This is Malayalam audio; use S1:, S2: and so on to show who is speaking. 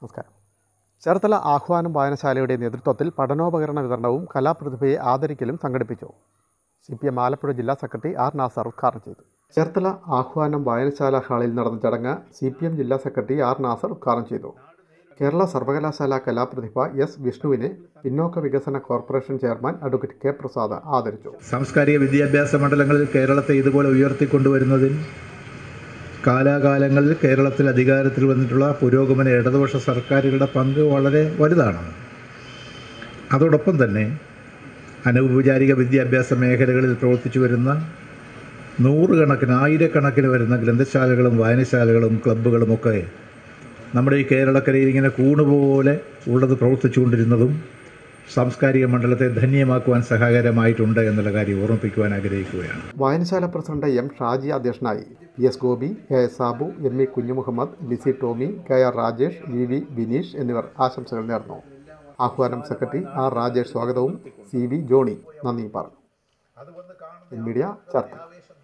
S1: നമസ്കാരം ചേർത്തല ആഹ്വാനം വായനശാലയുടെ നേതൃത്വത്തിൽ പഠനോപകരണ വിതരണവും കലാപ്രതിഭയെ ആദരിക്കലും സംഘടിപ്പിച്ചു സി പി എം ആലപ്പുഴ ജില്ലാ സെക്രട്ടറി ആർ നാസർ ഉദ്ഘാടനം ചെയ്തു ചേർത്തല ആഹ്വാനം വായനശാല ഹാളിൽ നടന്ന ചടങ്ങ് സി പി എം ജില്ലാ സെക്രട്ടറി ആർ നാസർ ഉദ്ഘാടനം ചെയ്തു കേരള സർവകലാശാല കലാപ്രതിഭ എസ് വിഷ്ണുവിനെ പിന്നോക്ക വികസന corporation chairman advocate K Prasad ആദരിച്ചു
S2: സാംസ്കാരിക വിദ്യാഭ്യാസ മണ്ഡലങ്ങളിൽ കേരളത്തെ ഇതുപോലെ ഉയർത്തിക്കൊണ്ടുവരുന്നതിൽ കാലാകാലങ്ങളിൽ കേരളത്തിൽ അധികാരത്തിൽ വന്നിട്ടുള്ള പുരോഗമന ഇടതുപക്ഷ സർക്കാരുകളുടെ പങ്ക് വളരെ വലുതാണ് അതോടൊപ്പം തന്നെ അനൗപചാരിക വിദ്യാഭ്യാസ മേഖലകളിൽ പ്രവർത്തിച്ചു വരുന്ന നൂറുകണക്കിന് ആയിരക്കണക്കിന് വരുന്ന ഗ്രന്ഥശാലകളും വായനശാലകളും ക്ലബ്ബുകളുമൊക്കെ നമ്മുടെ ഈ കേരളക്കരയിൽ ഇങ്ങനെ കൂണുപോലെ ഉള്ളത് പ്രവർത്തിച്ചുകൊണ്ടിരുന്നതും സാംസ്കാരിക മണ്ഡലത്തെ ധന്യമാക്കുവാൻ സഹായകരമായിട്ടുണ്ട് എന്നുള്ള കാര്യം ഓർമ്മിപ്പിക്കുവാൻ ആഗ്രഹിക്കുകയാണ്
S1: വായനശാല പ്രസിഡന്റ് എം ഷാജി അധ്യക്ഷനായി P S Gopi A S Sabu M E Kunhumuhammad Lissy Tomy K R Rajesh V V Bineesh എന്നിവർ ആശംസകൾ നേർന്നു ആഹ്വാനം സെക്രട്ടറി ആർ രാജേഷ് സ്വാഗതവും സി വി ജോണി നന്ദി പറഞ്ഞു മീഡിയ ചർച്ച